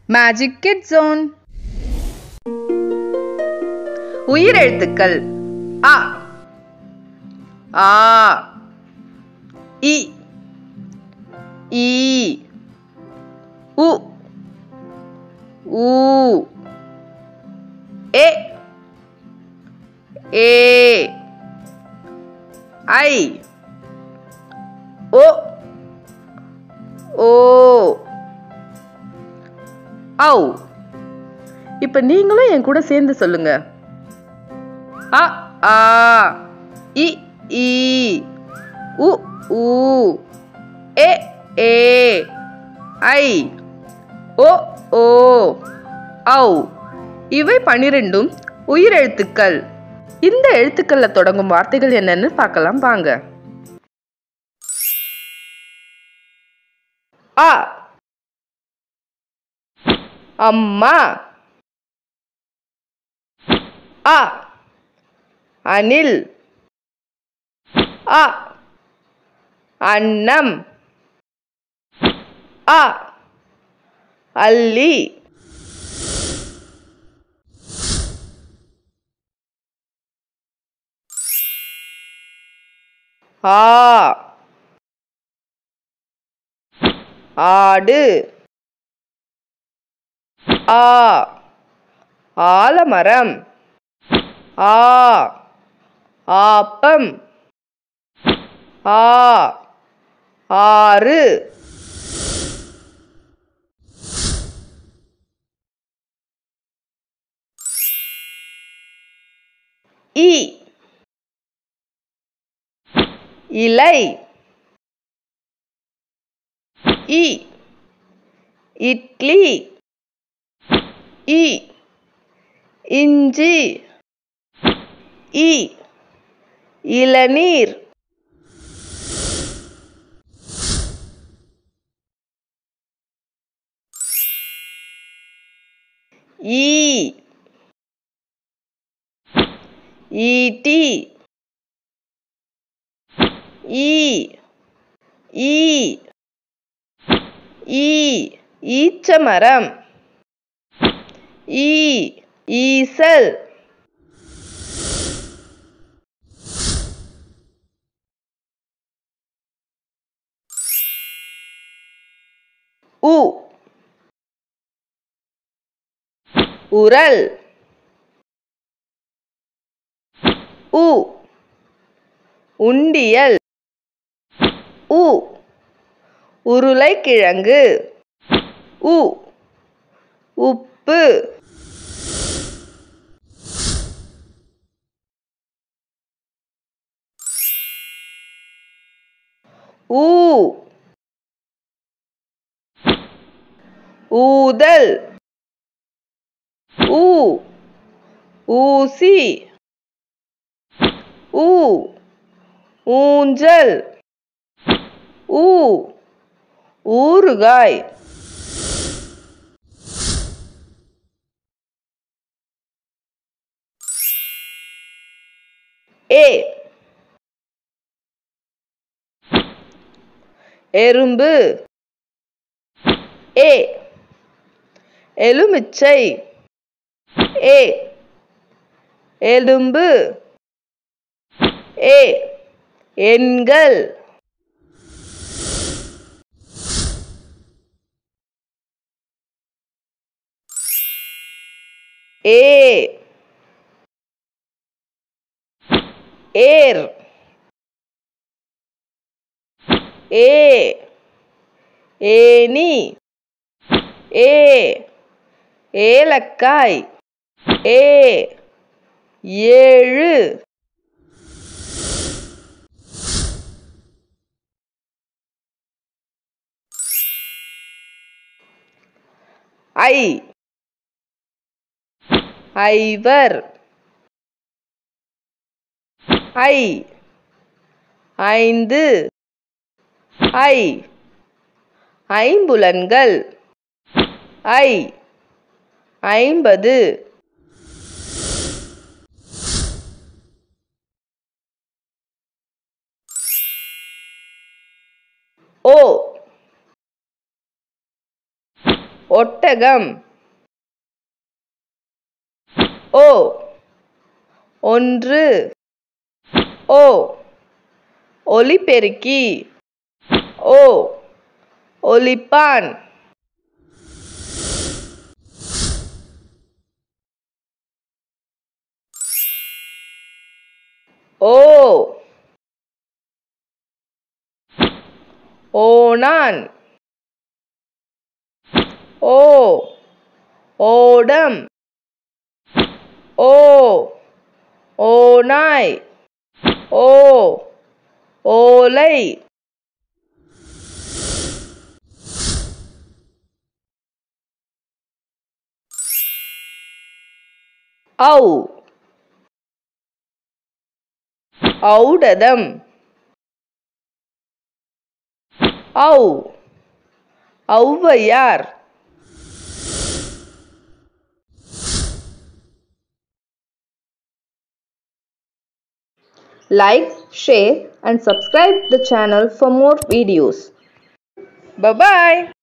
Magic kit zone உயிரெழுத்துக்கள் அ ஆ இ ஈ உ ஊ ஏ ஏ ஐ ஓ ஓ ஔ இப்போ நீங்களும் என் கூட சேர்ந்து சொல்லுங்க அ ஆ இ ஈ உ ஊ ஏ ஏ ஐ ஓ ஓ ஔ இவை பனிரெண்டும் உயிரெழுத்துக்கள் இந்த எழுத்துக்கள்ல தொடங்கும் வார்த்தைகள் என்னன்னு பார்க்கலாம் வாங்க அ அம்மா அ அனில் அ அன்னம் அ அல்லி ஆ ஆடு ஆ ஆலமரம் ஆ ஆப்பம் ஆ ஆறு இ இலை இ இட்லி இ இஞ்சி இ இளநீர் ஈ ஈட்டி ஈ ஈ ஈ ஈச்சமரம் ஈ ஈசல் உ உரல் உ உண்டியல் உ உருளைக்கிழங்கு உ உப்பு ஊ ஊதல் ஊ ஊசி ஊ ஊஞ்சல் ஊ ஊறுகாய் ஏ எறும்பு ஏ எலுமிச்சை ஏ எலும்பு ஏ எண்கள் ஏ ஏர் ஏ ஏனி ஏ ஏலக்காய் ஏ ஏழு ஐ ஐவர் ஐ ஐந்து ஐ ஐம்புலன்கள் ஐ ஐம்பது ஓ ஒட்டகம் ஓ ஒன்று ஓ ஒலிபெருக்கி ஓ ஒலிப்பான் ஓ ஓணான் ஓ ஓடம் ஓ ஓநாய் ஓ ஓலை ஔ ஔடதம் ஔ Avvaiyar Like, share and subscribe the channel for more videos. Bye bye.